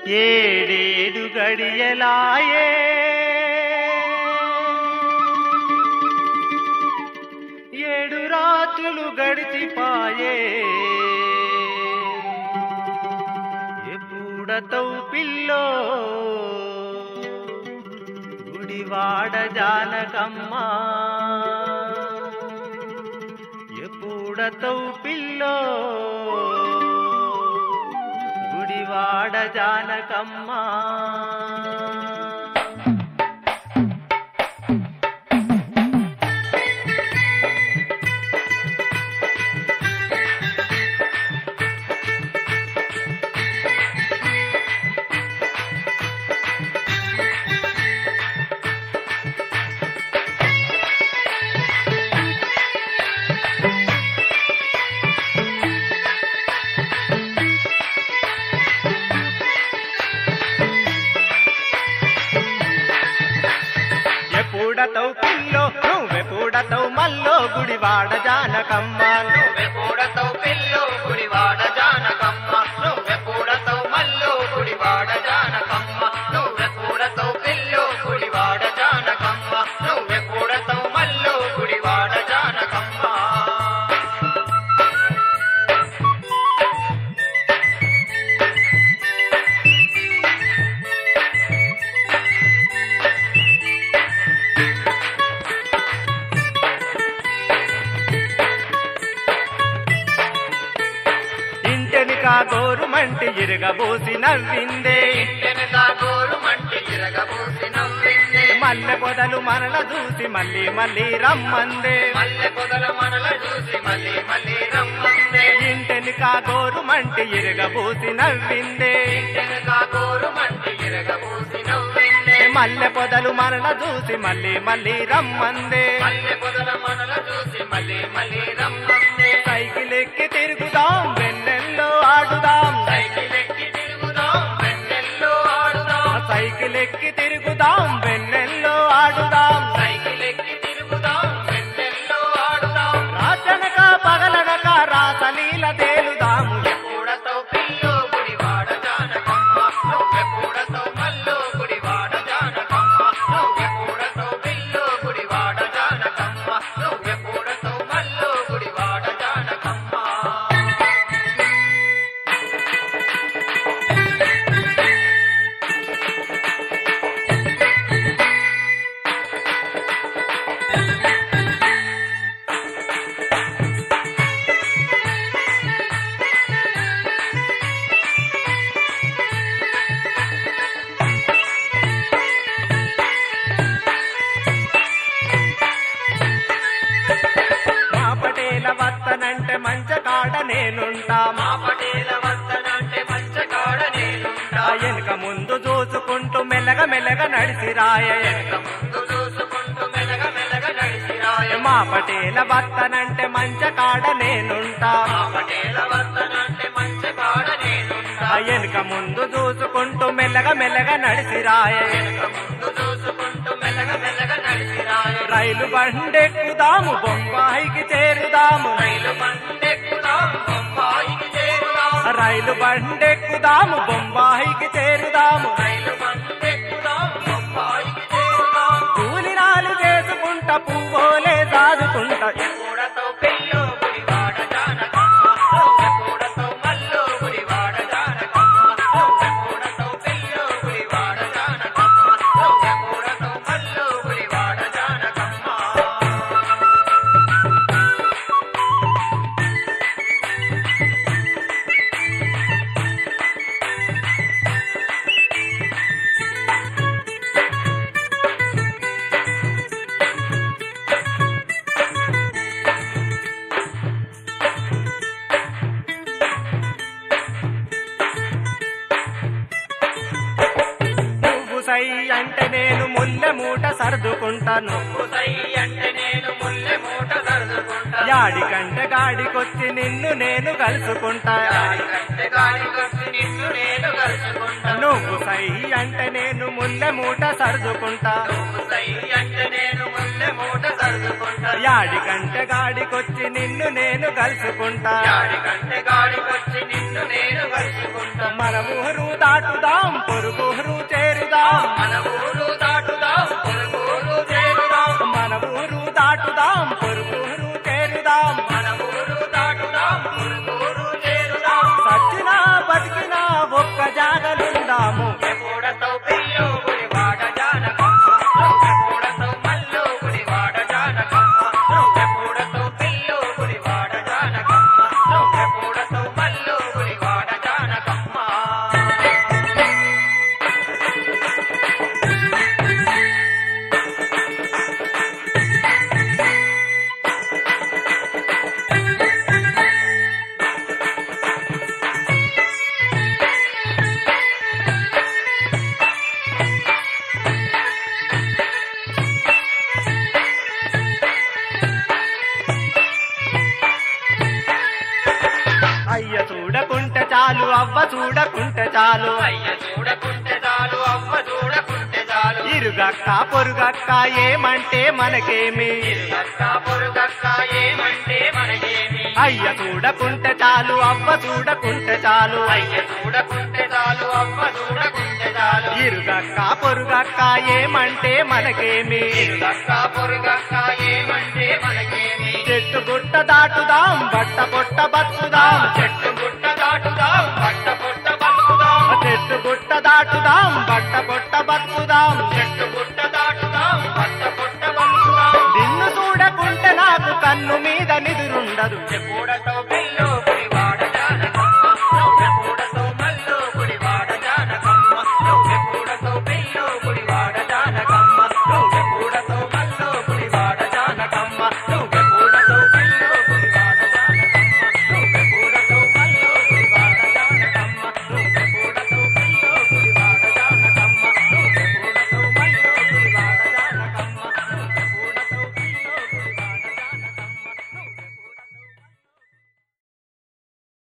ఏడేడు గడియలాయే ఏడు రాత్రులు గడిచిపాయే ఎప్పుడతవు పిల్లో గుడివాడ జానకమ్మ ఎప్పుడతవు పిల్లో గుడివాడ జానకమ్మ ఎప్పుడతవు పిల్లో నువ్వెప్పుడతవు మల్లో గుడివాడ జానకమ్మ నువ్వెప్పుడతవు పిల్లు గుడివాడ జానకమ్మ నువ్వెప్పుడతవు మల్లు గుడివాడ జానకమ్మ నువ్వెప్పుడతవు పిల్లు గుడివాడ జానకమ్మ నువ్వెప్పుడతవు మల్లు గుడివాడ జానకమ్మ ఇంటెనిక గోరుమంటి ఇరగబోసి నవ్విందే వెనుక గోరు మంటి తిరగబూసి నవ్వింది మల్లె పొదలు మనల చూసి మళ్ళీ మళ్ళీ రమ్మందే మల్లె పొదల మనల చూసి మళ్ళీ మళ్ళీ రమ్మందే ఇంటెనిక గోరుమంటి ఇరగబోసి నవ్విందే వెనుక గోరు మంటి తిరగబూసి నవ్వింది మల్లె పొదలు మనల చూసి మళ్ళీ మళ్ళీ రమ్మందే మల్లె పొదల మనల చూసి మళ్ళీ మళ్ళీ రమ్మందే సైకిల్ ఎక్కి తిరుగుదాం వెన్నెల్లో ఆడుదాం సైకిల్ ఎక్కి తిరుగుదాం వెన్నెల్లో ఆడుదాం సైకిల్ ఎక్కి తిరుగుదాం వెన్నెల్లో ఆడుదాం సైకిల్ ఎక్కి తిరుగుదాం వెన్నెల్లో ఆడుదాం రాచనక పగలనక రాసలీల తేలుదాము ఎప్పుడతో పిల్లో గుడివాడ జానకమ్మ నువ్వెప్పుడతో మల్లో గుడివాడ జానకమ్మ నువ్వెప్పుడతో పిల్లో గుడివాడ జానకమ్మ నువ్వెప్పుడతో మల్లో గుడివాడ జానకమ్మ మా పటేల వత్తనంటే మంచ కాడ నేనుంటా మా పటేల వస్తనంటే మంచకాడ నేనుంటా వెనుక ముందు చూసుకుంటూ మెల్లగ మెల్లగ నడిసి రాయ వెనక ముందు చూసుకుంటూ మెల్లగ మెల్లగ నడిచిరాయ మా పటేల వత్తనంటే మంచ కాడ నేనుంటా మా పటేల వస్తనంటే మంచకాడ నేనుంటా వెనుక ముందు చూసుకుంటూ మెల్లగ మెల్లగ నడిసి రాయ వెనక ముందు చూసుకుంటూ మెల్లగ మెల్లగ నడిచిరాయ రైలు బండెక్కుదాము బొంబాయికి చేరుదాము రైలు బండెక్కుదాం బొంబాయికి చేరుదాం రైలు బండెక్కుదాము బొంబాయికి చేరుదాము రైలు బండెక్కుదాం బొంబాయికి చేరుదాం కూలినాలు చేసుకుంటా పువ్వులే దాదుకుంటా ఎప్పుడతో పెళ్ళో గుడివాడ జానకమ్మ నువ్వెప్పుడతో మల్లో గుడివాడ జానకమ్మ నువ్వెప్పుడతో పెళ్ళో గుడివాడ జానకమ్మ నువ్వెప్పుడతో మల్లో గుడివాడ జానకమ్మ నువ్వు సై అంటే నేను ముల్లె మూట సర్దుకుంటాను సై అంటే నేను ముల్లె మూట సర్దుకుంటా యాడికంటే గాడికొచ్చి నిన్ను నేను కలుసుకుంటా గాలి కంటే గాలి కొట్టి నిన్ను నేను కలుసుకుంటా నువ్వు సై అంటే నేను ముల్లె మూట సర్దుకుంటా నువ్వు సై అంటే నేను ముల్లె మూట సర్దుకుంటా యాడి యాడి కంటే గాడికొచ్చి నిన్ను నేను కలుసుకుంటా యాడి కంటే గాడికొచ్చి నిన్ను నేను కలుసుకుంటా మన ఊరు దాటుదాం పొరుగురు చేరుదాం మన ఊరు దాటుదాం పొరుగురు చేరుదాం మన ఊరు దాటుదాం పొరుగురు చేరుదాం మన ఊరు దాటుదాం పొరుగురు చేరుదాం సచ్చినా బతికినా ఒక్క జాగలుందాము ఎప్పుడతో పిల్లు గుడివాడ జానకమ్మ ఎప్పుడతో మల్లు గుడివాడ జానకమ్మ ఎప్పుడతో పిల్లు గుడివాడ జానకమ్మ ఎప్పుడతో మల్లు గుడివాడ జానకమ్మ అయ్య చూడకుంటే చాలు అవ్వ చూడకుంటే చాలు అయ్య చూడకుంటే చాలు అవ్వ చూడకుంటే చాలు ఇరుగక్క పొరుగక్క ఏమంటే మనకేమి ఇరుగక్క పొరుగక్క ఏమంటే మనకేమి అయ్య చూడకుంటే చాలు అవ్వ చూడకుంటే చాలు అయ్య చూడకుంటే చాలు అవ్వ చూడకుంటే చాలు ఇరుగక్క పొరుగక్క ఏమంటే మనకేమి ఇరుగక్క పొరుగక్క ఏమంటే మనకేమి చెట్టు గుట్ట దాటుదాం బట్ట పొట్ట బతుకుదాం చెట్టు గుట్ట దాటుదాం పట్ట పొట్ట బతుకుదాం చెట్టు గుట్ట దాటుదాం బట్ట